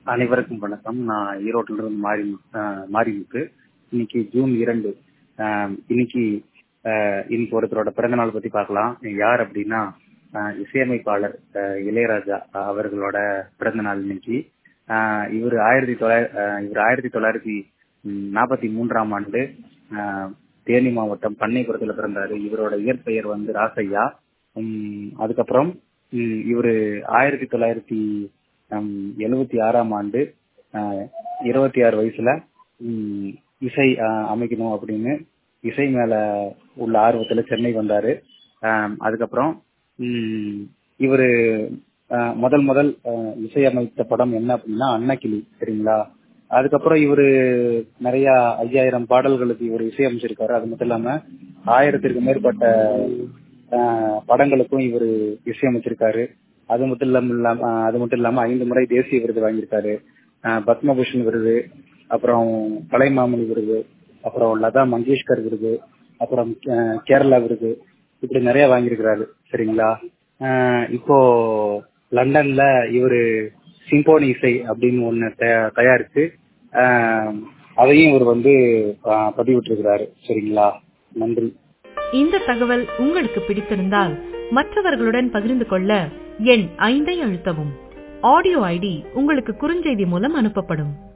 அனைவருக்கும் வணக்கம் நான் ஈரோட்டில இருந்து மாறி மாரிமுத்து இன்னைக்கு ஜூன் இரண்டு ஆஹ் இன்னைக்கு ஆஹ் இன்னைக்கு ஒருத்தரோட பிறந்த நாள் பத்தி பார்க்கலாம் யார் அப்படின்னா ஆஹ் இசையமைப்பாளர் ஆஹ் இளையராஜா அவர்களோட பிறந்த நாள் இன்னைக்கு ஆஹ் இவர் ஆயிரத்தி தொள்ளாயிரத்தி இவர் ஆயிரத்தி தொள்ளாயிரத்தி நாற்பத்தி மூன்றாம் ஆண்டு ஆஹ் தேனி மாவட்டம் பண்ணைபுரத்துல பிறந்தாரு இவரோட இயற்பெயர் வந்து ராசையா உம் அதுக்கப்புறம் உம் இவரு ஆயிரத்தி தொள்ளாயிரத்தி எழுவத்தி ஆறாம் ஆண்டு இருபத்தி ஆறு வயசுல உம் இசை அமைக்கணும் அப்படின்னு இசை மேல உள்ள ஆர்வத்துல சென்னை வந்தாரு அதுக்கப்புறம் உம் இவரு முதல் முதல் இசையமைத்த படம் என்ன அப்படின்னா அன்னக்கிளி சரிங்களா அதுக்கப்புறம் இவரு நிறைய ஐயாயிரம் பாடல்களுக்கு இவர் இசையமைச்சிருக்காரு அது மட்டும் இல்லாம ஆயிரத்திற்கு மேற்பட்ட படங்களுக்கும் இவர் இசையமைச்சிருக்காரு அது மட்டும் இல்லாம அது மட்டும் இல்லாம ஐந்து முறை தேசிய விருது வாங்கியிருக்காரு பத்மபூஷன் விருது அப்புறம் கலைமாமணி விருது அப்புறம் லதா மங்கேஷ்கர் விருது அப்புறம் கேரளா விருது இப்படி நிறைய வாங்கியிருக்கிறாரு சரிங்களா இப்போ லண்டன்ல இவரு சிம்போனி இசை அப்படின்னு ஒண்ணு தயாரிச்சு அதையும் இவர் வந்து பதிவிட்டிருக்கிறாரு சரிங்களா நன்றி இந்த தகவல் உங்களுக்கு பிடித்திருந்தால் மற்றவர்களுடன் பகிர்ந்து கொள்ள எண் ஐந்தை அழுத்தவும் ஆடியோ ஐடி உங்களுக்கு குறுஞ்செய்தி மூலம் அனுப்பப்படும்